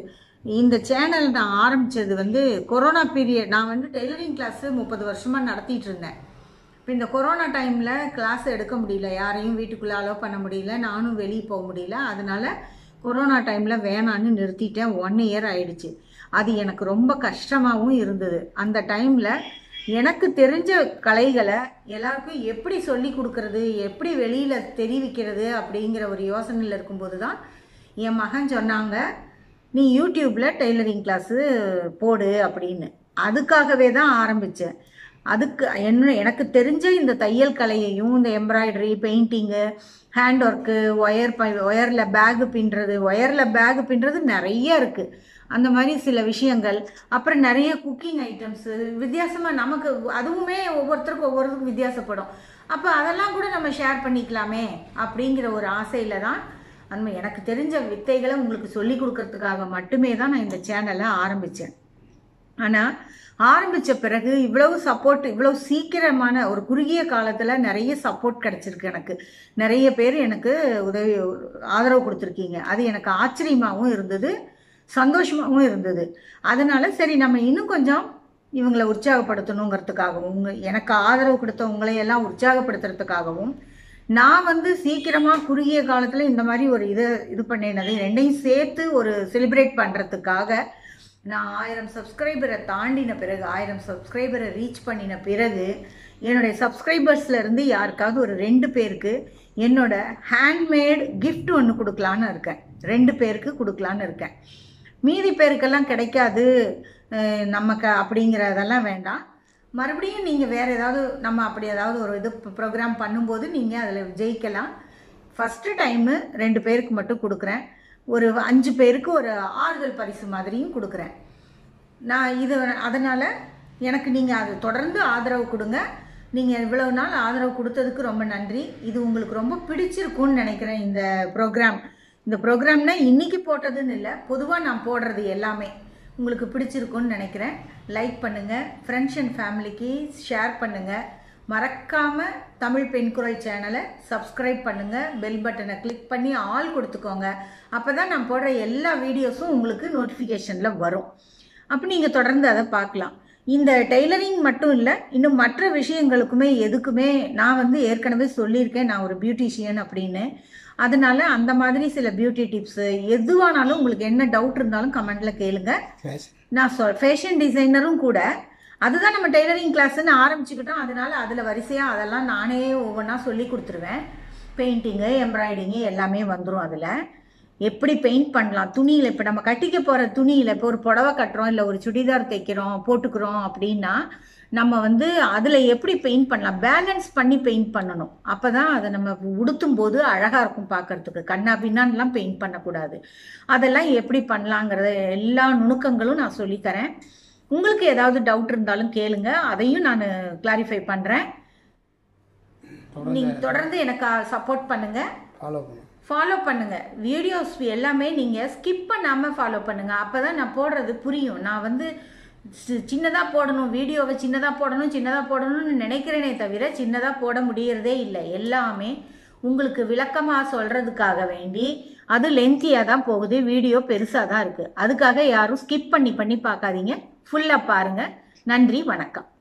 இந்த சேனல் நான் ஆரம்பித்தது வந்து கொரோனா பீரியட் நான் வந்து டெய்லரிங் கிளாஸு முப்பது வருஷமாக நடத்திட்டு இருந்தேன் இப்போ இந்த கொரோனா டைமில் கிளாஸ் எடுக்க முடியல யாரையும் வீட்டுக்குள்ளே அலோவ் பண்ண முடியல நானும் வெளியே போக முடியல அதனால கொரோனா டைமில் வேணான்னு நிறுத்திட்டேன் ஒன் இயர் ஆயிடுச்சு அது எனக்கு ரொம்ப கஷ்டமாகவும் இருந்தது அந்த டைமில் எனக்கு தெரிஞ்ச கலைகளை எல்லாருக்கும் எப்படி சொல்லி கொடுக்கறது எப்படி வெளியில் தெரிவிக்கிறது அப்படிங்கிற ஒரு யோசனையில் இருக்கும்போது தான் என் மகன் சொன்னாங்க நீ யூடியூப்பில் டெய்லரிங் கிளாஸு போடு அப்படின்னு அதுக்காகவே தான் ஆரம்பித்தேன் அதுக்கு என்ன எனக்கு தெரிஞ்ச இந்த தையல் கலையையும் இந்த embroidery painting hand work wire ப ஒயரில் பேகு பின்னுறது ஒயரில் பேகு பின்னுறது நிறைய இருக்குது அந்த மாதிரி சில விஷயங்கள் அப்புறம் நிறைய குக்கிங் ஐட்டம்ஸு வித்தியாசமாக நமக்கு அதுவுமே ஒவ்வொருத்தருக்கும் ஒவ்வொருத்தருக்கும் வித்தியாசப்படும் அப்போ அதெல்லாம் கூட நம்ம ஷேர் பண்ணிக்கலாமே அப்படிங்கிற ஒரு ஆசையில் தான் அந்த எனக்கு தெரிஞ்ச வித்தைகளை உங்களுக்கு சொல்லி கொடுக்கறதுக்காக மட்டுமே தான் நான் இந்த சேனலை ஆரம்பித்தேன் ஆனால் ஆரம்பித்த பிறகு இவ்வளவு சப்போர்ட் இவ்வளவு சீக்கிரமான ஒரு குறுகிய காலத்தில் நிறைய சப்போர்ட் கிடச்சிருக்கு எனக்கு நிறைய பேர் எனக்கு உதவி ஆதரவு கொடுத்துருக்கீங்க அது எனக்கு ஆச்சரியமாகவும் இருந்தது சந்தோஷமாகவும் இருந்தது அதனால சரி நம்ம இன்னும் கொஞ்சம் இவங்களை உற்சாகப்படுத்தணுங்கிறதுக்காகவும் உங்க எனக்கு ஆதரவு கொடுத்த உங்களை எல்லாம் உற்சாகப்படுத்துறதுக்காகவும் நான் வந்து சீக்கிரமாக குறுகிய காலத்தில் இந்த மாதிரி ஒரு இதை இது பண்ணினது ரெண்டையும் சேர்த்து ஒரு செலிப்ரேட் பண்ணுறதுக்காக நான் ஆயிரம் சப்ஸ்கிரைபரை தாண்டின பிறகு ஆயிரம் சப்ஸ்கிரைபரை ரீச் பண்ணின பிறகு என்னுடைய சப்ஸ்கிரைபர்ஸ்ல இருந்து யாருக்காவது ஒரு ரெண்டு பேருக்கு என்னோட ஹேண்ட்மேட் gift ஒன்று கொடுக்கலான்னு இருக்கேன் ரெண்டு பேருக்கு கொடுக்கலான்னு இருக்கேன் மீதி பேருக்கெல்லாம் கிடைக்காது அஹ் நமக்கு அப்படிங்கிறதெல்லாம் வேண்டாம் மறுபடியும் நீங்கள் வேறு ஏதாவது நம்ம அப்படி ஏதாவது ஒரு இது ப்ரோக்ராம் பண்ணும்போது நீங்கள் அதில் ஜெயிக்கலாம் ஃபஸ்ட்டு டைமு ரெண்டு பேருக்கு மட்டும் கொடுக்குறேன் ஒரு அஞ்சு பேருக்கு ஒரு ஆறுதல் பரிசு மாதிரியும் கொடுக்குறேன் நான் இது அதனால் எனக்கு நீங்கள் அது தொடர்ந்து ஆதரவு கொடுங்க நீங்கள் இவ்வளவு நாள் ஆதரவு கொடுத்ததுக்கு ரொம்ப நன்றி இது உங்களுக்கு ரொம்ப பிடிச்சிருக்கும்னு நினைக்கிறேன் இந்த ப்ரோக்ராம் இந்த ப்ரோக்ராம்னா இன்னைக்கு போட்டதுன்னு இல்லை பொதுவாக நான் போடுறது எல்லாமே உங்களுக்கு பிடிச்சிருக்கும்னு நினைக்கிறேன் லைக் பண்ணுங்கள் ஃப்ரெண்ட்ஸ் அண்ட் ஃபேமிலிக்கு ஷேர் பண்ணுங்கள் மறக்காமல் தமிழ் பெண் குரல் சேனலை சப்ஸ்கிரைப் பண்ணுங்கள் பெல் பட்டனை கிளிக் பண்ணி ஆல் கொடுத்துக்கோங்க அப்போ தான் நான் போடுற எல்லா வீடியோஸும் உங்களுக்கு நோட்டிஃபிகேஷனில் வரும் அப்போ நீங்கள் தொடர்ந்து அதை பார்க்கலாம் இந்த டெய்லரிங் மட்டும் இல்லை இன்னும் மற்ற விஷயங்களுக்குமே எதுக்குமே நான் வந்து ஏற்கனவே சொல்லியிருக்கேன் நான் ஒரு பியூட்டிஷியன் அப்படின்னு அதனால அந்த மாதிரி சில பியூட்டி டிப்ஸு எதுவானாலும் உங்களுக்கு என்ன டவுட் இருந்தாலும் கமெண்ட்டில் கேளுங்க ஃபேஷன் நான் சொல் ஃபேஷன் டிசைனரும் கூட அதுதான் நம்ம டெய்லரிங் கிளாஸ்ன்னு ஆரம்பிச்சுக்கிட்டோம் அதனால அதில் வரிசையாக அதெல்லாம் நானே ஒவ்வொன்றா சொல்லி கொடுத்துருவேன் பெயிண்டிங்கு எம்ப்ராய்டிங்கு எல்லாமே வந்துடும் அதில் எப்படி பெயிண்ட் பண்ணலாம் துணியில் இப்போ நம்ம கட்டிக்க போகிற துணியில் இப்போ ஒரு புடவை கட்டுறோம் இல்லை ஒரு சுடிதார் தைக்கிறோம் போட்டுக்கிறோம் அப்படின்னா நம்ம வந்து அதில் எப்படி பெயிண்ட் பண்ணலாம் பேலன்ஸ் பண்ணி பெயிண்ட் பண்ணணும் அப்போ தான் அதை நம்ம உடுத்தும் போது அழகாக இருக்கும் பார்க்கறதுக்கு கண்ணா பின்னான்லாம் பெயிண்ட் பண்ணக்கூடாது அதெல்லாம் எப்படி பண்ணலாங்கிறத எல்லா நுணுக்கங்களும் நான் சொல்லித்தரேன் உங்களுக்கு ஏதாவது டவுட் இருந்தாலும் கேளுங்க அதையும் நான் கிளாரிஃபை பண்ணுறேன் தொடர்ந்து நீங்கள் தொடர்ந்து எனக்கு சப்போர்ட் பண்ணுங்கள் ஃபாலோ பண்ணும் ஃபாலோ பண்ணுங்க வீடியோஸ் எல்லாமே நீங்கள் ஸ்கிப் பண்ணாமல் ஃபாலோ பண்ணுங்க அப்போ தான் நான் போடுறது புரியும் நான் வந்து சின்னதாக போடணும் வீடியோவை சின்னதாக போடணும் சின்னதாக போடணும்னு நினைக்கிறேனே தவிர சின்னதாக போட முடியறதே இல்லை எல்லாமே உங்களுக்கு விளக்கமாக சொல்கிறதுக்காக வேண்டி அது லென்த்தியாக தான் போகுது வீடியோ பெருசாக தான் இருக்குது அதுக்காக யாரும் ஸ்கிப் பண்ணி பண்ணி பார்க்காதீங்க ஃபுல்லாக பாருங்கள் நன்றி வணக்கம்